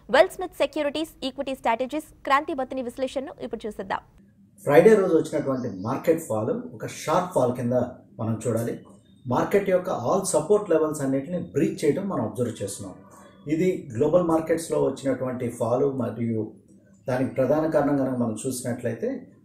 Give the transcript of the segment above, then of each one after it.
well Smith securities equity strategies Kranthi Bathini విశ్లేషణను ఇప్పుడు చూసిద్దాం ఫ్రైడే రోజు వచ్చినటువంటి మార్కెట్ ఫాల్ ఒక షార్ప్ ఫాల్ కింద మనం చూడాలి మార్కెట్ యొక్క ఆల్ సపోర్ట్ లెవెల్స్ అన్నిటిని బ్రీచ్ చేయడం మనం అబ్జర్వ్ చేస్తున్నాం ఇది గ్లోబల్ మార్కెట్స్లో వచ్చినటువంటి ఫాలు మరియు దానికి ప్రధాన కారణం కనుక మనం చూసినట్లయితే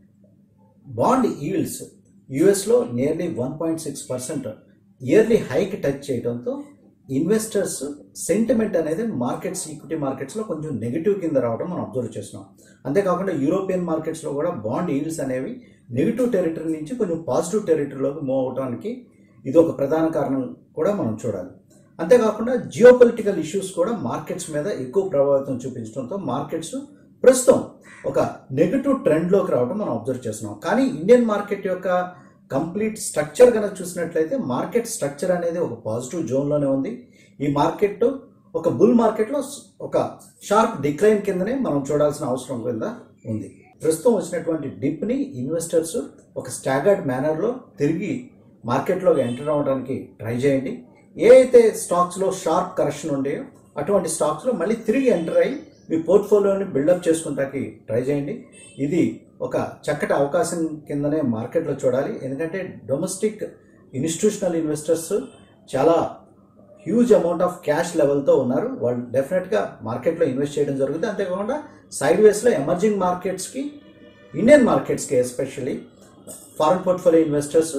బాండ్ ఈల్డ్స్ యుఎస్లో nearly one point six percent yearly hike touch చేయడంతో ఇన్వెస్టర్స్ సెంటిమెంట్ అనేది మార్కెట్స్ ఈక్విటీ మార్కెట్స్లో కొంచెం నెగిటివ్ కింద రావడం మనం అబ్జర్వ్ చేస్తున్నాం అంతేకాకుండా యూరోపియన్ మార్కెట్స్లో కూడా బాండ్ ఈల్డ్స్ అనేవి నెగిటివ్ టెరిటరీ నుంచి కొంచెం పాజిటివ్ టెరిటరీలోకి మూవ్ అవడానికి ఇది ఒక ప్రధాన కారణం కూడా మనం చూడాలి అంతేకాకుండా జియో పొలిటికల్ ఇష్యూస్ కూడా మార్కెట్స్ మీద ఎక్కువ ప్రభావితం చూపించడంతో మార్కెట్స్ ప్రస్తుతం ఒక నెగిటివ్ ట్రెండ్లోకి రావడం మనం అబ్జర్వ్ చేస్తున్నాం కానీ ఇండియన్ మార్కెట్ యొక్క కంప్లీట్ స్ట్రక్చర్ కనుక చూసినట్లయితే మార్కెట్ స్ట్రక్చర్ అనేది ఒక పాజిటివ్ జోన్లోనే ఉంది ఈ మార్కెట్ ఒక బుల్ మార్కెట్లో ఒక షార్ప్ డిక్లైన్ కిందనే మనం చూడాల్సిన అవసరం కింద ఉంది ప్రస్తుతం వచ్చినటువంటి డిప్ని ఇన్వెస్టర్స్ ఒక స్టాగర్డ్ మేనర్లో తిరిగి మార్కెట్లోకి ఎంటర్ అవ్వడానికి ట్రై చేయండి ఏ అయితే స్టాక్స్లో షార్ప్ కరెక్షన్ ఉండేయో అటువంటి స్టాక్స్లో మళ్ళీ తిరిగి ఎంటర్ అయ్యి మీ పోర్ట్ఫోలియోని బిల్డప్ చేసుకుంటానికి ట్రై చేయండి ఇది ఒక చక్కటి అవకాశం కిందనే మార్కెట్లో చూడాలి ఎందుకంటే డొమెస్టిక్ ఇన్స్టిట్యూషనల్ ఇన్వెస్టర్స్ చాలా హ్యూజ్ అమౌంట్ ఆఫ్ క్యాష్ లెవెల్తో ఉన్నారు వాళ్ళు డెఫినెట్గా మార్కెట్లో ఇన్వెస్ట్ చేయడం జరుగుతుంది అంతేకాకుండా సైడ్ వేస్లో ఎమర్జింగ్ మార్కెట్స్కి ఇండియన్ మార్కెట్స్కి ఎస్పెషల్లీ ఫారెన్ పోర్ట్ఫోలియో ఇన్వెస్టర్స్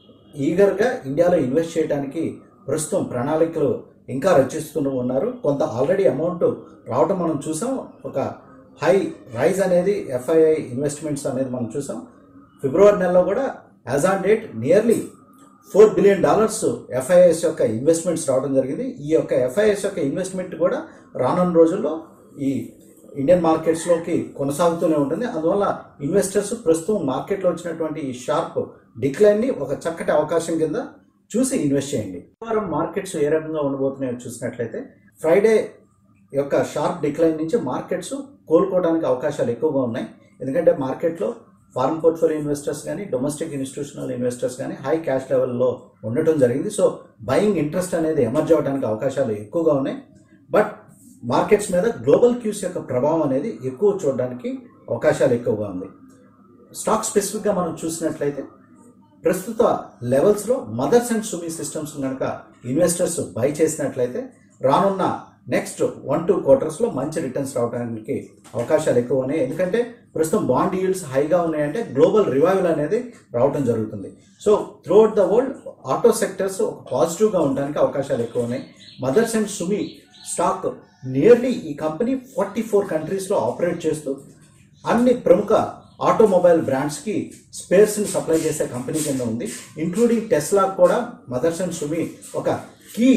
ఈగర్గా ఇండియాలో ఇన్వెస్ట్ చేయడానికి ప్రస్తుతం ప్రణాళికలు ఇంకా రచిస్తూ ఉన్నారు కొంత ఆల్రెడీ అమౌంట్ రావటం మనం చూసాం ఒక హై రైజ్ అనేది ఎఫ్ఐఐ ఇన్వెస్ట్మెంట్స్ అనేది మనం చూసాం ఫిబ్రవరి నెలలో కూడా as on date nearly four billion dollars FIIs యొక్క ఇన్వెస్ట్మెంట్స్ రావడం జరిగింది ఈ యొక్క ఎఫ్ఐఎస్ యొక్క ఇన్వెస్ట్మెంట్ కూడా రానున్న రోజుల్లో ఈ ఇండియన్ మార్కెట్స్లోకి కొనసాగుతూనే ఉంటుంది అందువల్ల ఇన్వెస్టర్స్ ప్రస్తుతం మార్కెట్లో వచ్చినటువంటి ఈ షార్ప్ డిక్లైన్ని ఒక చక్కటి అవకాశం కింద చూసి ఇన్వెస్ట్ చేయండి వారం మార్కెట్స్ ఏ రకంగా ఉండబోతున్నాయో చూసినట్లయితే ఫ్రైడే యొక్క షార్ప్ డిక్లైన్ నుంచి మార్కెట్స్ కోలుకోవడానికి అవకాశాలు ఎక్కువగా ఉన్నాయి ఎందుకంటే మార్కెట్లో ఫారెన్ పోర్ట్ఫోలియో ఇన్వెస్టర్స్ కానీ డొమెస్టిక్ ఇన్స్టిట్యూషనల్ ఇన్వెస్టర్స్ కానీ హై క్యాష్ లెవెల్లో ఉండటం జరిగింది సో బయింగ్ ఇంట్రెస్ట్ అనేది ఎమర్జ్ అవ్వడానికి అవకాశాలు ఎక్కువగా ఉన్నాయి బట్ మార్కెట్స్ మీద గ్లోబల్ క్యూస్ యొక్క ప్రభావం అనేది ఎక్కువ చూడడానికి అవకాశాలు ఎక్కువగా ఉంది స్టాక్ స్పెసిఫిక్గా మనం చూసినట్లయితే ప్రస్తుత లెవెల్స్లో మదర్స్ అండ్ సుమీ సిస్టమ్స్ కనుక ఇన్వెస్టర్స్ బై చేసినట్లయితే రానున్న నెక్స్ట్ వన్ టూ క్వార్టర్స్లో మంచి రిటర్న్స్ రావడానికి అవకాశాలు ఎక్కువ ఉన్నాయి ఎందుకంటే ప్రస్తుతం బాండ్ ఈల్డ్స్ హైగా ఉన్నాయంటే గ్లోబల్ రివైవల్ అనేది రావడం జరుగుతుంది so throughout the world auto sectors ఒక పాజిటివ్గా ఉండడానికి అవకాశాలు ఎక్కువ ఉన్నాయి Motherson Sumi stock nearly ఈ కంపెనీ ఫార్టీ ఫోర్ కంట్రీస్లో ఆపరేట్ చేస్తూ అన్ని ప్రముఖ ఆటోమొబైల్ బ్రాండ్స్కి స్పేర్స్ని సప్లై చేసే కంపెనీ కింద ఉంది ఇంక్లూడింగ్ టెస్లా కూడా మదర్స్ అండ్ సుమి ఒక కీ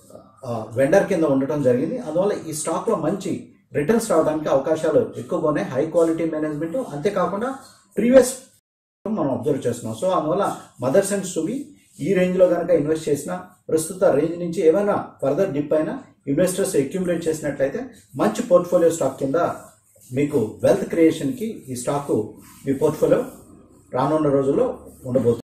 వెండర్ కింద ఉండటం జరిగింది అందువల్ల ఈ స్టాక్లో మంచి రిటర్న్స్ రావడానికి అవకాశాలు ఎక్కువగా ఉన్నాయి హై క్వాలిటీ మేనేజ్మెంట్ అంతేకాకుండా ప్రీవియస్ మనం అబ్జర్వ్ చేస్తున్నాం సో అందువల్ల మదర్స్ అండ్ సుమి ఈ రేంజ్లో కనుక ఇన్వెస్ట్ చేసిన ప్రస్తుత రేంజ్ నుంచి ఏమైనా ఫర్దర్ డిప్ అయినా ఇన్వెస్టర్స్ అక్యుములేట్ చేసినట్లయితే మంచి పోర్ట్ఫోలియో స్టాక్ కింద మీకు వెల్త్ క్రియేషన్కి ఈ స్టాకు మీ పోర్ట్ఫోలియో రానున్న రోజుల్లో ఉండబోతుంది